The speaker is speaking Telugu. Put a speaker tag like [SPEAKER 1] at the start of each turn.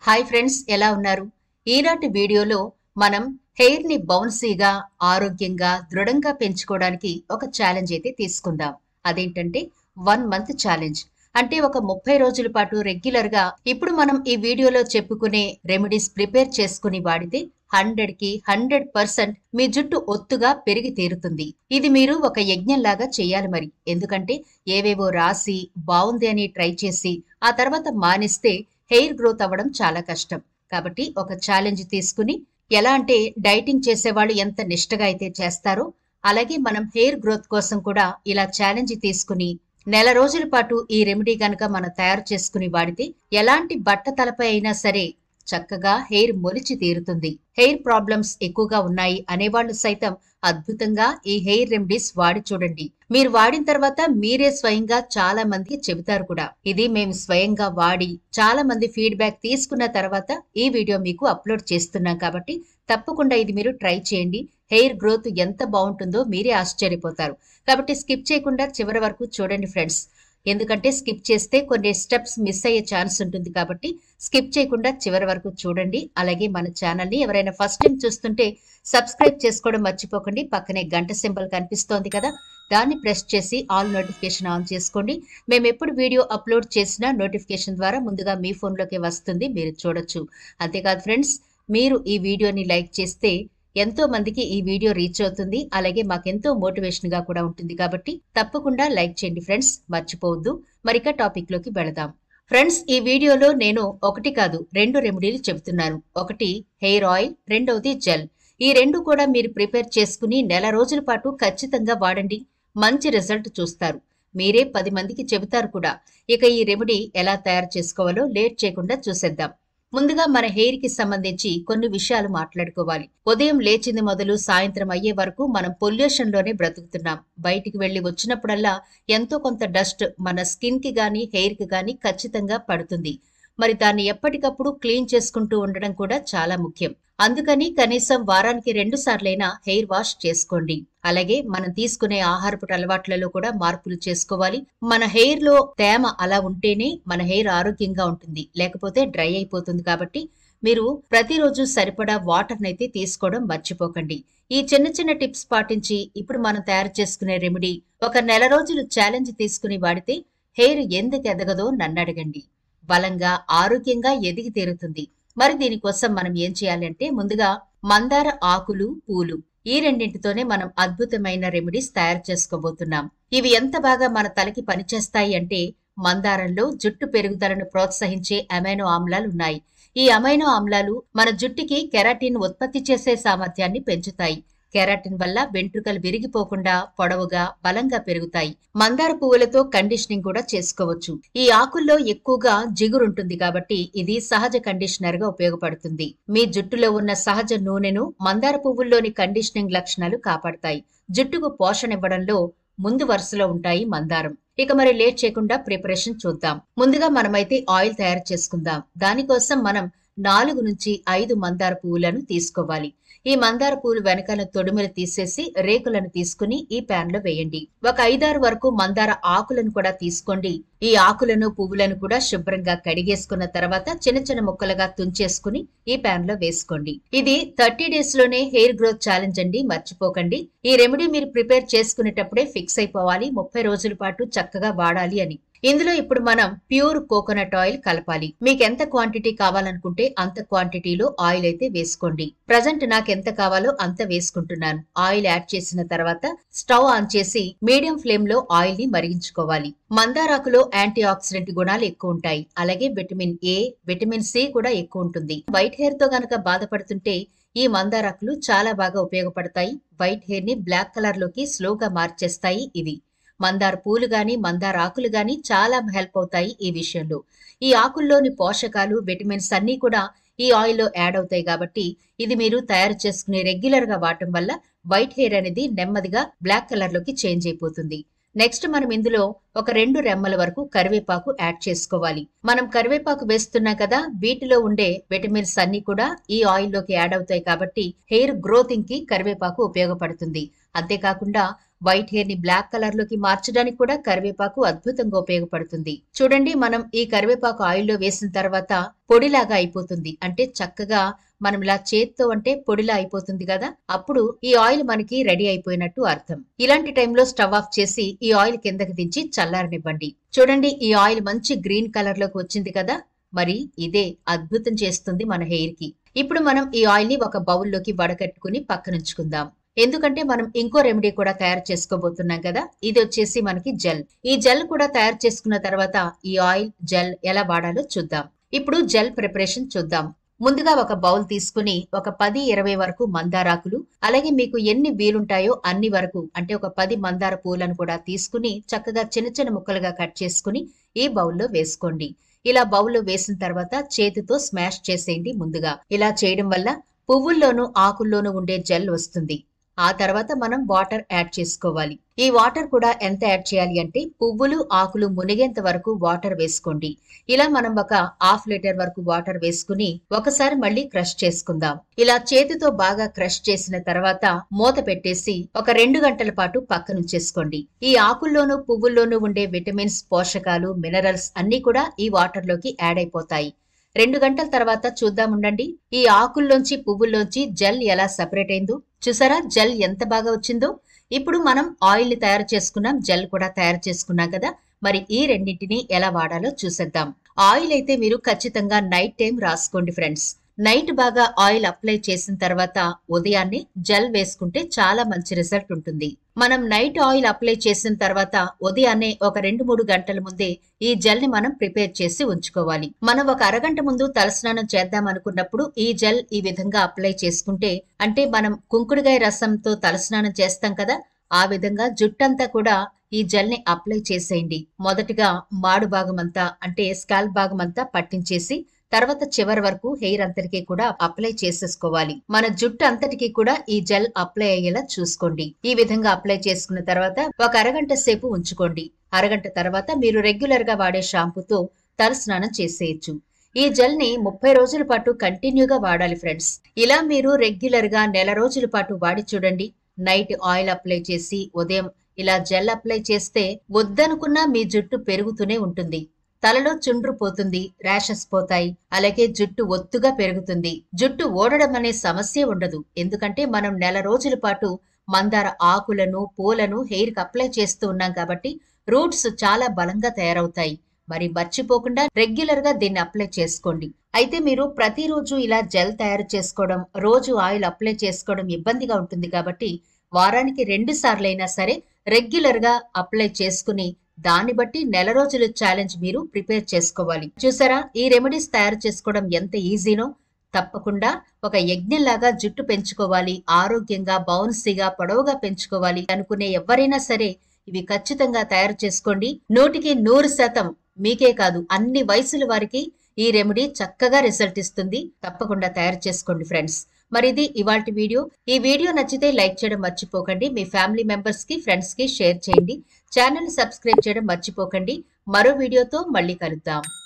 [SPEAKER 1] హాయ్ ఫ్రెండ్స్ ఎలా ఉన్నారు ఈనాటి వీడియోలో మనం హెయిర్ ని బౌన్సీగా ఆరోగ్యంగా దృఢంగా పెంచుకోవడానికి ఒక ఛాలెంజ్ అయితే తీసుకుందాం అదేంటంటే వన్ మంత్ ఛాలెంజ్ అంటే ఒక ముప్పై రోజుల పాటు రెగ్యులర్ గా ఇప్పుడు మనం ఈ వీడియోలో చెప్పుకునే రెమెడీస్ ప్రిపేర్ చేసుకుని వాడితే హండ్రెడ్ కి హండ్రెడ్ పర్సెంట్ మీ జుట్టు ఒత్తుగా పెరిగి తీరుతుంది ఇది మీరు ఒక యజ్ఞంలాగా చేయాలి మరి ఎందుకంటే ఏవేవో రాసి బాగుంది అని ట్రై చేసి ఆ తర్వాత మానేస్తే హెయిర్ గ్రోత్ అవ్వడం చాలా కష్టం కాబట్టి ఒక ఛాలెంజ్ తీసుకుని ఎలా అంటే డైటింగ్ చేసేవాళ్ళు ఎంత నిష్టగా అయితే చేస్తారో అలాగే మనం హెయిర్ గ్రోత్ కోసం కూడా ఇలా ఛాలెంజ్ తీసుకుని నెల రోజుల పాటు ఈ రెమెడీ గనక మనం తయారు చేసుకుని వాడితే ఎలాంటి బట్ట తలపై అయినా సరే చక్కగా హెయిర్ మొలిచి తీరుతుంది హెయిర్ ప్రాబ్లమ్స్ ఎక్కువగా ఉన్నాయి అనేవాళ్ళు సైతం అద్భుతంగా ఈ హెయిర్ రెమెడీస్ వాడి చూడండి మీరు వాడిన తర్వాత మీరే స్వయంగా చాలా మందికి చెబుతారు కూడా ఇది మేము స్వయంగా వాడి చాలా మంది ఫీడ్బ్యాక్ తీసుకున్న తర్వాత ఈ వీడియో మీకు అప్లోడ్ చేస్తున్నాం కాబట్టి తప్పకుండా ఇది మీరు ట్రై చేయండి హెయిర్ గ్రోత్ ఎంత బాగుంటుందో మీరే ఆశ్చర్యపోతారు కాబట్టి స్కిప్ చేయకుండా చివరి వరకు చూడండి ఫ్రెండ్స్ ఎందుకంటే స్కిప్ చేస్తే కొన్ని స్టెప్స్ మిస్ అయ్యే ఛాన్స్ ఉంటుంది కాబట్టి స్కిప్ చేయకుండా చివరి వరకు చూడండి అలాగే మన ఛానల్ని ఎవరైనా ఫస్ట్ టైం చూస్తుంటే సబ్స్క్రైబ్ చేసుకోవడం మర్చిపోకండి పక్కనే గంట సింబల్ కనిపిస్తోంది కదా దాన్ని ప్రెస్ చేసి ఆల్ నోటిఫికేషన్ ఆన్ చేసుకోండి మేము ఎప్పుడు వీడియో అప్లోడ్ చేసినా నోటిఫికేషన్ ద్వారా ముందుగా మీ ఫోన్లోకి వస్తుంది మీరు చూడొచ్చు అంతేకాదు ఫ్రెండ్స్ మీరు ఈ వీడియోని లైక్ చేస్తే ఎంతో మందికి ఈ వీడియో రీచ్ అవుతుంది అలాగే మాకెంతో మోటివేషన్ గా కూడా ఉంటుంది కాబట్టి తప్పకుండా లైక్ చేయండి ఫ్రెండ్స్ మర్చిపోవద్దు మరిక టాపిక్ లోకి వెళదాం ఫ్రెండ్స్ ఈ వీడియోలో నేను ఒకటి కాదు రెండు రెమెడీలు చెబుతున్నాను ఒకటి హెయిర్ ఆయిల్ రెండవది జెల్ ఈ రెండు కూడా మీరు ప్రిపేర్ చేసుకుని నెల రోజుల పాటు ఖచ్చితంగా వాడండి మంచి రిజల్ట్ చూస్తారు మీరే పది మందికి చెబుతారు కూడా ఇక ఈ రెమెడీ ఎలా తయారు చేసుకోవాలో లేట్ చేయకుండా చూసేద్దాం ముందుగా మన హెయిర్ కి సంబంధించి కొన్ని విషయాలు మాట్లాడుకోవాలి ఉదయం లేచింది మొదలు సాయంత్రం అయ్యే వరకు మనం పొల్యూషన్ లోనే బ్రతుకుతున్నాం బయటికి వెళ్లి వచ్చినప్పుడల్లా ఎంతో కొంత డస్ట్ మన స్కిన్ కి గాని హెయిర్ కి గాని ఖచ్చితంగా పడుతుంది మరి దాన్ని ఎప్పటికప్పుడు క్లీన్ చేసుకుంటూ ఉండడం కూడా చాలా ముఖ్యం అందుకని కనీసం వారానికి రెండు సార్లైనా హెయిర్ వాష్ చేసుకోండి అలాగే మనం తీసుకునే ఆహారపు అలవాట్లలో కూడా మార్పులు చేసుకోవాలి మన హెయిర్ లో తేమ అలా ఉంటేనే మన హెయిర్ ఆరోగ్యంగా ఉంటుంది లేకపోతే డ్రై అయిపోతుంది కాబట్టి మీరు ప్రతిరోజు సరిపడా వాటర్ నైతే తీసుకోవడం మర్చిపోకండి ఈ చిన్న చిన్న టిప్స్ పాటించి ఇప్పుడు మనం తయారు చేసుకునే రెమెడీ ఒక నెల రోజులు ఛాలెంజ్ తీసుకుని వాడితే హెయిర్ ఎందుకు ఎదగదో నన్ను అడగండి బలంగా ఆరోగ్యంగా ఎదిగి తీరుతుంది మరి దీనికోసం మనం ఏం చేయాలంటే ముందుగా మందార ఆకులు పూలు ఈ రెండింటితోనే మనం అద్భుతమైన రెమెడీస్ తయారు చేసుకోబోతున్నాం ఇవి ఎంత బాగా మన తలకి పనిచేస్తాయి అంటే మందారంలో జుట్టు పెరుగుదలను ప్రోత్సహించే అమైనో ఆమ్లాలు ఉన్నాయి ఈ అమైనో ఆమ్లాలు మన జుట్టుకి కెరాటిన్ ఉత్పత్తి చేసే సామర్థ్యాన్ని పెంచుతాయి కెరాటిన్ వల్ల వెంట్రుకలు విరిగిపోకుండా పొడవుగా బలంగా పెరుగుతాయి మందార పువ్వులతో కండిషనింగ్ కూడా చేసుకోవచ్చు ఈ ఆకుల్లో ఎక్కువగా జిగురుంటుంది కాబట్టి ఇది సహజ కండిషనర్ గా ఉపయోగపడుతుంది మీ జుట్టులో ఉన్న సహజ నూనెను మందార పువ్వుల్లోని కండిషనింగ్ లక్షణాలు కాపాడతాయి జుట్టుకు పోషణ ఇవ్వడంలో ముందు వరుసలో ఉంటాయి మందారం ఇక మరి లేట్ చేయకుండా ప్రిపరేషన్ చూద్దాం ముందుగా మనమైతే ఆయిల్ తయారు చేసుకుందాం దానికోసం మనం నాలుగు నుంచి ఐదు మందార పువ్వులను తీసుకోవాలి ఈ మందార పూలు వెనకాల తొడుములు తీసేసి రేకులను తీసుకుని ఈ ప్యాన్ లో వేయండి ఒక ఐదారు వరకు మందార ఆకులను కూడా తీసుకోండి ఈ ఆకులను పువ్వులను కూడా శుభ్రంగా కడిగేసుకున్న తర్వాత చిన్న చిన్న ముక్కలుగా తుంచేసుకుని ఈ ప్యాన్ లో వేసుకోండి ఇది థర్టీ డేస్ లోనే హెయిర్ గ్రోత్ ఛాలెంజ్ అండి మర్చిపోకండి ఈ రెమెడీ మీరు ప్రిపేర్ చేసుకునేటప్పుడే ఫిక్స్ అయిపోవాలి ముప్పై రోజుల పాటు చక్కగా వాడాలి అని ఇందులో ఇప్పుడు మనం ప్యూర్ కోకోనట్ ఆయిల్ కలపాలి మీకు ఎంత క్వాంటిటీ కావాలనుకుంటే అంత క్వాంటిటీలో ఆయిల్ అయితే వేసుకోండి ప్రజెంట్ నాకు ఎంత కావాలో అంత వేసుకుంటున్నాను ఆయిల్ యాడ్ చేసిన తర్వాత స్టవ్ ఆన్ చేసి మీడియం ఫ్లేమ్ లో ఆయిల్ ని మరిగించుకోవాలి మందారాకులో యాంటీ ఆక్సిడెంట్ గుణాలు ఎక్కువ ఉంటాయి అలాగే విటమిన్ ఏ విటమిన్ సి కూడా ఎక్కువ ఉంటుంది వైట్ హెయిర్ తో గనక బాధపడుతుంటే ఈ మందారాకులు చాలా బాగా ఉపయోగపడతాయి వైట్ హెయిర్ ని బ్లాక్ కలర్ లోకి స్లోగా మార్చేస్తాయి ఇవి మందార పూలు గాని మందార ఆకులు గాని చాలా హెల్ప్ అవుతాయి ఈ విషయంలో ఈ ఆకుల్లోని పోషకాలు విటమిన్స్ అన్ని కూడా ఈ ఆయిల్ లో యాడ్ అవుతాయి కాబట్టి ఇది మీరు తయారు చేసుకునే రెగ్యులర్ గా వాడటం వల్ల వైట్ హెయిర్ అనేది నెమ్మదిగా బ్లాక్ కలర్ లోకి చేంజ్ అయిపోతుంది నెక్స్ట్ మనం ఇందులో ఒక రెండు రెమ్మల వరకు కరివేపాకు యాడ్ చేసుకోవాలి మనం కరివేపాకు వేస్తున్నాం కదా వీటిలో ఉండే విటమిన్స్ అన్ని కూడా ఈ ఆయిల్ లోకి యాడ్ అవుతాయి కాబట్టి హెయిర్ గ్రోతింగ్ కి కరివేపాకు ఉపయోగపడుతుంది అంతేకాకుండా వైట్ హెయిర్ ని బ్లాక్ కలర్ లోకి మార్చడానికి కూడా కరివేపాకు అద్భుతంగా ఉపయోగపడుతుంది చూడండి మనం ఈ కరివేపాకు ఆయిల్లో వేసిన తర్వాత పొడిలాగా అయిపోతుంది అంటే చక్కగా మనం ఇలా చేత్తో అంటే పొడిలా అయిపోతుంది కదా అప్పుడు ఈ ఆయిల్ మనకి రెడీ అయిపోయినట్టు అర్థం ఇలాంటి టైంలో స్టవ్ ఆఫ్ చేసి ఈ ఆయిల్ కిందకి దించి చల్లారనివ్వండి చూడండి ఈ ఆయిల్ మంచి గ్రీన్ కలర్ లోకి వచ్చింది కదా మరి ఇదే అద్భుతం చేస్తుంది మన హెయిర్ కి ఇప్పుడు మనం ఈ ఆయిల్ ని ఒక బౌల్లోకి వడకట్టుకుని పక్కనుంచుకుందాం ఎందుకంటే మనం ఇంకో రెమెడీ కూడా తయారు చేసుకోబోతున్నాం కదా ఇది వచ్చేసి మనకి జెల్ ఈ జెల్ కూడా తయారు చేసుకున్న తర్వాత ఈ ఆయిల్ జెల్ ఎలా వాడాలో చూద్దాం ఇప్పుడు జెల్ ప్రిపరేషన్ చూద్దాం ముందుగా ఒక బౌల్ తీసుకుని ఒక పది ఇరవై వరకు మందారాకులు అలాగే మీకు ఎన్ని వీలుంటాయో అన్ని వరకు అంటే ఒక పది మందార పూలను కూడా తీసుకుని చక్కగా చిన్న చిన్న ముక్కలుగా కట్ చేసుకుని ఈ బౌల్లో వేసుకోండి ఇలా బౌల్లో వేసిన తర్వాత చేతితో స్మాష్ చేసేయండి ముందుగా ఇలా చేయడం వల్ల పువ్వుల్లోనూ ఆకుల్లోనూ ఉండే జెల్ వస్తుంది ఆ తర్వాత మనం వాటర్ యాడ్ చేసుకోవాలి ఈ వాటర్ కూడా ఎంత యాడ్ చేయాలి అంటే పువ్వులు ఆకులు మునిగేంత వరకు వాటర్ వేసుకోండి ఇలా మనం ఒక హాఫ్ లీటర్ వరకు వాటర్ వేసుకుని ఒకసారి మళ్ళీ క్రష్ చేసుకుందాం ఇలా చేతితో బాగా క్రష్ చేసిన తర్వాత మూత పెట్టేసి ఒక రెండు గంటల పాటు పక్కనుంచేసుకోండి ఈ ఆకుల్లోనూ పువ్వుల్లోనూ ఉండే విటమిన్స్ పోషకాలు మినరల్స్ అన్ని కూడా ఈ వాటర్ లోకి యాడ్ అయిపోతాయి రెండు గంటల తర్వాత చూద్దాం ఉండండి ఈ ఆకుల్లోంచి పువ్వుల్లోంచి జెల్ ఎలా సెపరేట్ అయిందో చూసారా జెల్ ఎంత బాగా వచ్చిందో ఇప్పుడు మనం ఆయిల్ ని తయారు చేసుకున్నాం జెల్ కూడా తయారు చేసుకున్నాం కదా మరి ఈ రెండింటిని ఎలా వాడాలో చూసేద్దాం ఆయిల్ అయితే మీరు ఖచ్చితంగా నైట్ టైం రాసుకోండి ఫ్రెండ్స్ నైట్ బాగా ఆయిల్ అప్లై చేసిన తర్వాత ఉదయాన్నే జెల్ వేసుకుంటే చాలా మంచి రిజల్ట్ ఉంటుంది మనం నైట్ ఆయిల్ అప్లై చేసిన తర్వాత ఉదయాన్నే ఒక రెండు మూడు గంటల ముందే ఈ జెల్ ని మనం ప్రిపేర్ చేసి ఉంచుకోవాలి మనం ఒక అరగంట ముందు తలస్నానం చేద్దాం అనుకున్నప్పుడు ఈ జెల్ ఈ విధంగా అప్లై చేసుకుంటే అంటే మనం కుంకుడుగాయ రసంతో తలస్నానం చేస్తాం కదా ఆ విధంగా జుట్టంతా కూడా ఈ జెల్ ని అప్లై చేసేయండి మొదటగా మాడు భాగం అంతా అంటే స్కాల్ భాగం అంతా పట్టించేసి తర్వాత చివరి వరకు హెయిర్ అంతటికి కూడా అప్లై చేసేసుకోవాలి మన జుట్టు అంతటికి కూడా ఈ జెల్ అప్లై అయ్యేలా చూసుకోండి ఈ విధంగా అప్లై చేసుకున్న తర్వాత ఒక అరగంట సేపు ఉంచుకోండి అరగంట తర్వాత మీరు రెగ్యులర్ గా వాడే షాంపూతో తలస్నానం చేసేయచ్చు ఈ జెల్ ని ముప్పై రోజుల పాటు కంటిన్యూగా వాడాలి ఫ్రెండ్స్ ఇలా మీరు రెగ్యులర్ గా నెల రోజుల పాటు వాడి చూడండి నైట్ ఆయిల్ అప్లై చేసి ఉదయం ఇలా జెల్ అప్లై చేస్తే వద్దనుకున్నా మీ జుట్టు పెరుగుతూనే ఉంటుంది తలలో చుండ్రు పోతుంది ర్యాషెస్ పోతాయి అలాగే జుట్టు ఒత్తుగా పెరుగుతుంది జుట్టు ఓడడం అనే సమస్య ఉండదు ఎందుకంటే మనం నెల రోజుల పాటు మందార ఆకులను పూలను హెయిర్ కి అప్లై చేస్తూ ఉన్నాం కాబట్టి రూట్స్ చాలా బలంగా తయారవుతాయి మరి మర్చిపోకుండా రెగ్యులర్ గా దీన్ని అప్లై చేసుకోండి అయితే మీరు ప్రతిరోజు ఇలా జెల్ తయారు చేసుకోవడం రోజు ఆయిల్ అప్లై చేసుకోవడం ఇబ్బందిగా ఉంటుంది కాబట్టి వారానికి రెండు సార్లైనా సరే రెగ్యులర్ గా అప్లై చేసుకుని దాన్ని బట్టి నెల రోజుల ఛాలెంజ్ మీరు ప్రిపేర్ చేసుకోవాలి చూసారా ఈ రెమెడీస్ తయారు చేసుకోవడం ఎంత ఈజీనో తప్పకుండా ఒక యజ్ఞంలాగా జుట్టు పెంచుకోవాలి ఆరోగ్యంగా బౌన్సీగా పొడవుగా పెంచుకోవాలి అనుకునే ఎవరైనా సరే ఇవి ఖచ్చితంగా తయారు చేసుకోండి నూటికి నూరు శాతం మీకే కాదు అన్ని వయసుల వారికి ఈ రెమెడీ చక్కగా రిజల్ట్ ఇస్తుంది తప్పకుండా తయారు చేసుకోండి ఫ్రెండ్స్ మరి ఇది ఇవాల్టి వీడియో ఈ వీడియో నచ్చితే లైక్ చేయడం మర్చిపోకండి మీ ఫ్యామిలీ మెంబర్స్ కి ఫ్రెండ్స్ కి షేర్ చేయండి ఛానల్ సబ్స్క్రైబ్ చేయడం మర్చిపోకండి మరో వీడియోతో మళ్ళీ కలుద్దాం